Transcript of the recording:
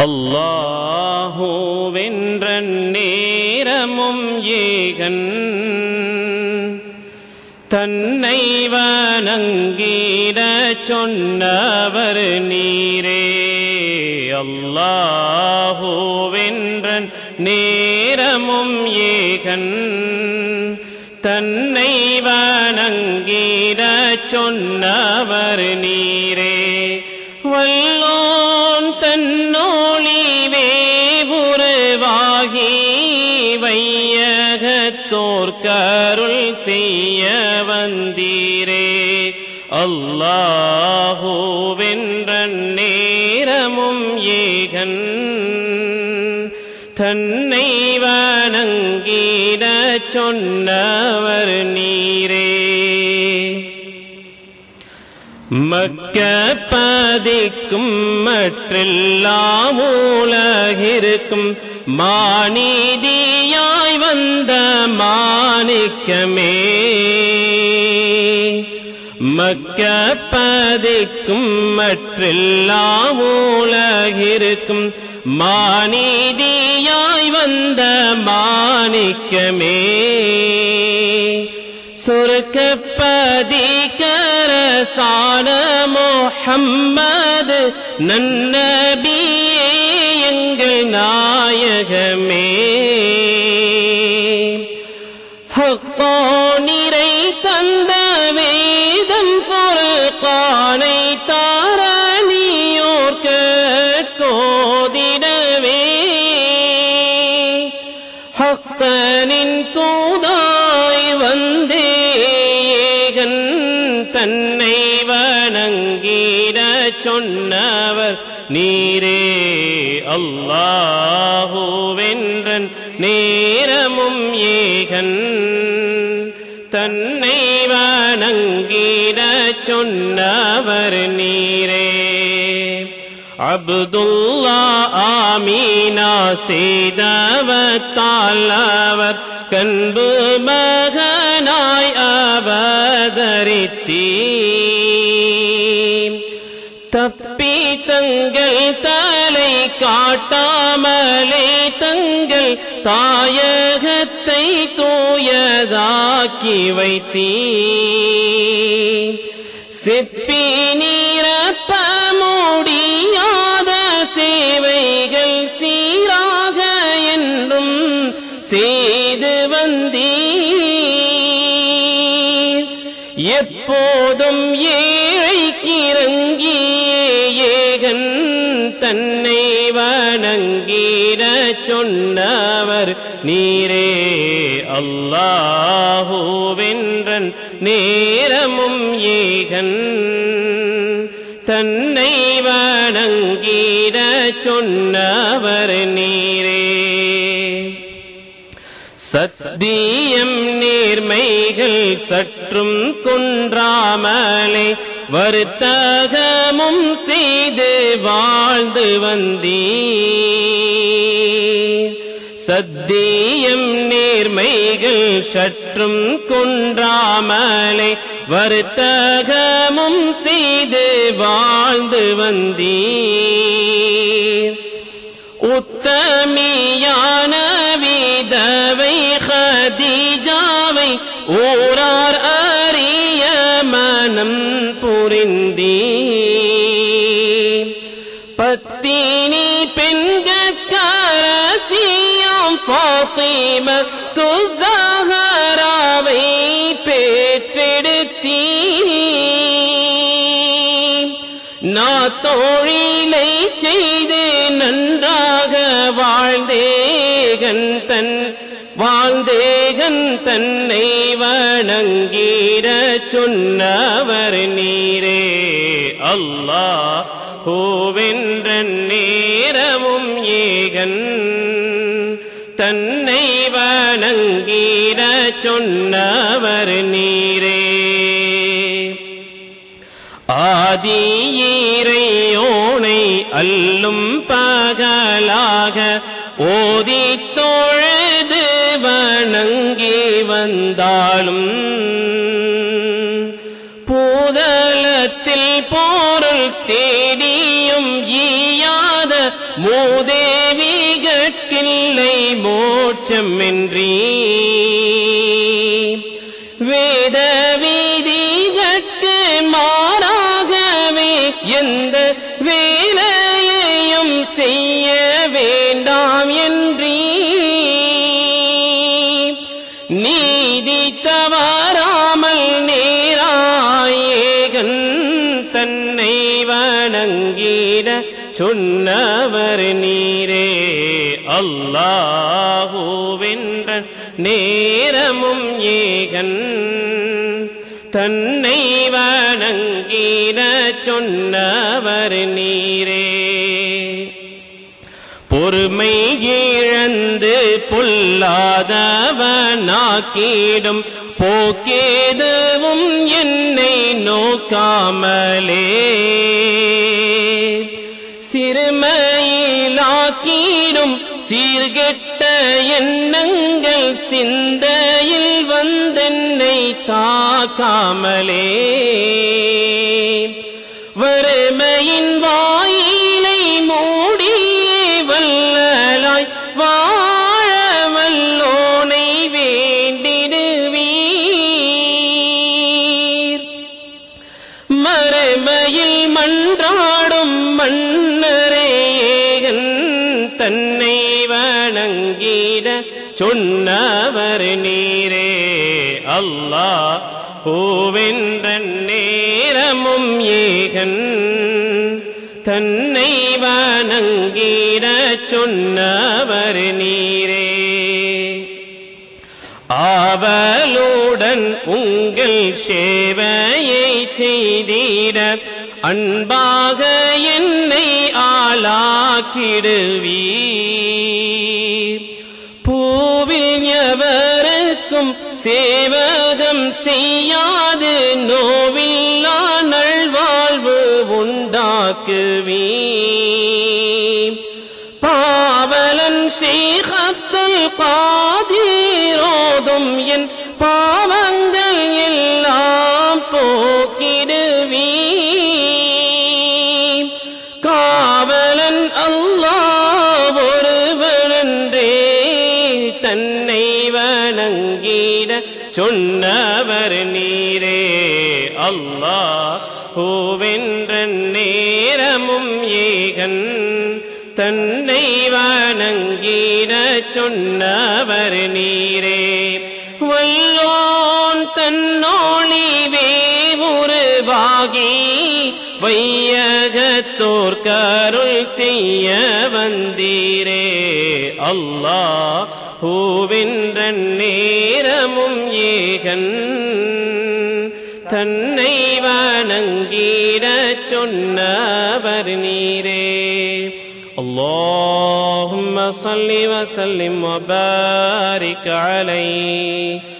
அல்லாஹூவென்ற நேரமும் ஏகன் தன்னை வணங்கிட சொன்னவர் நீரே அல்லாஹூவென்ற நேரமும் ஏகன் தன்னை வணங்கிட சொன்னவர் நீரே வல்லோன் தன்னோழிவே உருவாகி வையகத்தோர் கருள் செய்ய வந்தீரே அல்லாஹூவென்ற நேரமும் ஏகன் தன்னை வணங்கிட சொன்னவர் நீரே மக்க பதிக்கும் மற்றெல்லாம் உலகிருக்கும் மானிதியாய் வந்த மாணிக்கமே மக்க பதிக்கும் மற்றெல்லாம் உலகிருக்கும் மானிதியாய் வந்த மாணிக்கமே சொருக்கப்பதிகரசான முஹம்மது நன்னபியே எங்கள் நாயகமே ஹக்கோனிரை தந்த வேதம் பொறுப்பானை தாரணியோர் கோதிடவே ஹக்கனின் தூதாய் வந்தே ஏகன் தன்னை வணங்கிட சொன்னவர் நீரே அல்லாஹூவென்றன் நேரமும் ஏகன் தன்னை வணங்கிட சொன்னவர் நீரே அப்துல்லா ஆமீனா செய்தவத்தால் அவர் கண்பு மகனாய் அவதரித்தீ தப்பி தங்கள் தலை காட்டாமலே தங்கள் தாயகத்தை தூயதாக்கி வைத்தீ செப்பி நீரப்ப முடியாத சேவைகள் சீராக என்றும் செய்து வந்தீர் எப்போதும் ஏழைக்கிறங்கிய ஏகன் தன்னை வணங்கிட சொன்னவர் நீரே அல்லாஹூவென்றன் நேரமும் ஏகன் தன்னை வணங்கிட சொன்னவர் நீரே சத்தியம் நேர்மைகள் சற்றும் குன்றாமலே வருத்தகமும் செய்து வாழ்ந்து வந்தீர் சத்தியம் நேர்மைகள் சற்றும் குன்றாமலே வருத்தகமும் செய்து வாழ்ந்து வந்தீர் உத்தமியான விதவை ஹதீஜாவை ஊரார் அறிய மனம் புரிந்தீர் பத்தினி பெண்கரசியாம் ஃபாத்திம துசஹராவை பெற்றெடுத்தீர் நாத்தோழிலை செய்து நன்றாக வாழ்ந்தேகன் தன் வாழ்ந்தேகன் தன்னை வணங்கிட சொன்னவர் நீரே அல்லாஹ் ஹோவென்ற நேரமும் ஏகன் தன்னை வணங்கிட சொன்னவர் நீரே ஆதியீரையோனை அல்லும் பகலாக ஓதி தொழுது வணங்கி வந்தாலும் பூதலத்தில் பொருள் தேடியும் ஈயாத மூதேவிகட்கில்லை மோட்சமின்றி வேத வீதிகட்கு மாறாகவே எந்த வேலையையும் செய்ய வேண்டாம் என்றீ நீதி தவறாமல் நேராயேகன் தன்னை வணங்கிட சொன்னவர் நீரே அல்லாஹூவென்ற நேரமும் ஏகன் தன்னை வணங்கிட சொன்னவர் நீரே பொறுமை இழந்து பொல்லாதவனாக்கிடும் போக்கேதுவும் என்னை நோக்காமலே சிறுமையிலாக்கிடும் சீர்கெட்ட எண்ணங்கள் சிந்தையில் வந்தென்னை தாக்காமலே வறுமையின் வாயிலை மூடியே வல்லலாய் வாழ வல்லோனை வேண்டிடுவீர் மறுமையில் மன்றாடும் மன்னரேகன் தன்னை வணங்கிட சொன்னவர் நீரே அல்லாஹ் ஓவென்ற நேரமும் ஏகன் தன்னை வணங்கிட சொன்னவர் நீரே ஆவலுடன் உங்கள் சேவையை செய்திட அன்பாக என்னை ஆளாக்கிடுவீர் பூவில் எவருக்கும் சேவகம் செய்யாது நோவில்லா நல்வாழ்வு உண்டாக்குவீர் பாவலன் ஷேகத்துல் காதீரோதும் என் பாவங்கள் எல்லாம் போக்கிடுவீர் காவலன் அல்லாஹ் ஒருவனன்றே தன்னை வணங்கிட சொன்னவர் நீரே அல்லாஹ் பூவென்ற நேரமும் ஏகன் தன்னை வணங்கிட சொன்னவர் நீரே வல்லோன் தன்னோழிவே உருவாகி வையகத்தோர் கருள் செய்ய வந்தீரே அல்லாஹ் பூவென்ற நேரமும் ஏகன் தன்னை வணங்கிட சொன்னவர் நீரே اللهم صل وسلم وبارك عليه